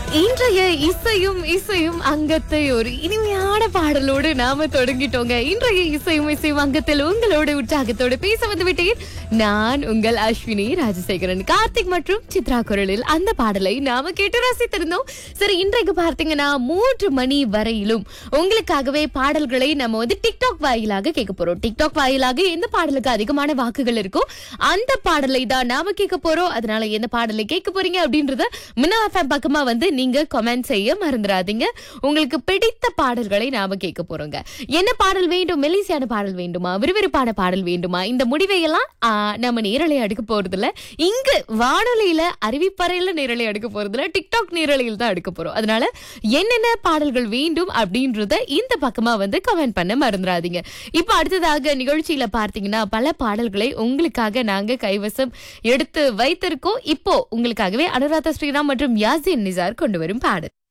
இன்றைய இசையும் இசையும் அங்கத்தை ஒரு இனிமையான பாடலோடு நாம தொடங்கிட்டோங்க இன்றைய இசையும் இசையும் அங்கத்தில் உங்களோட உற்சாகத்தோடு பேச வந்து விட்டேன் நான் உங்கள் அஸ்வினி ராஜசேகரன் கார்த்திக் மற்றும் சித்ரா குரலில் அந்த பாடலை நாம கேட்டு ரசித்திருந்தோம் சரி இன்றைக்கு பார்த்தீங்கன்னா மூன்று மணி வரையிலும் உங்களுக்காகவே பாடல்களை நம்ம வந்து டிக்டாக் வாயிலாக கேட்க போறோம் டிக்டாக் வாயிலாக எந்த பாடலுக்கு அதிகமான வாக்குகள் இருக்கோ அந்த பாடலை தான் நாம கேட்க போறோம் அதனால எந்த பாடலை கேட்க போறீங்க அப்படின்றத மின்னா எஃப்எம் பக்கமா வந்து நீங்க கமெண்ட் செய்ய மறந்துடாதீங்க உங்களுக்கு பிடித்த பாடல்களை நாம கேட்க போறோங்க என்ன பாடல் வேண்டும் மெலிசியான பாடல் வேண்டுமா விறுவிறுப்பான பாடல் வேண்டுமா இந்த முடிவை எல்லாம் ஆ, நம்ம நேரலை அடுக்க போறதுல இங்கு வானொலியில அறிவிப்பறையில நேரலை அடுக்க போறதுல டிக்டாக் நேரலையில் தான் அடுக்க போறோம் அதனால என்னென்ன பாடல்கள் வேண்டும் அப்படின்றத இந்த பக்கமா வந்து கமெண்ட் பண்ண மறந்துடாதீங்க இப்போ அடுத்ததாக நிகழ்ச்சியில பார்த்தீங்கன்னா பல பாடல்களை உங்களுக்காக நாங்க கைவசம் எடுத்து வைத்திருக்கோம் இப்போ உங்களுக்காகவே அனுராதா ஸ்ரீராம் மற்றும் யாசின் நிசார் கொண்டு வரும் பாடல்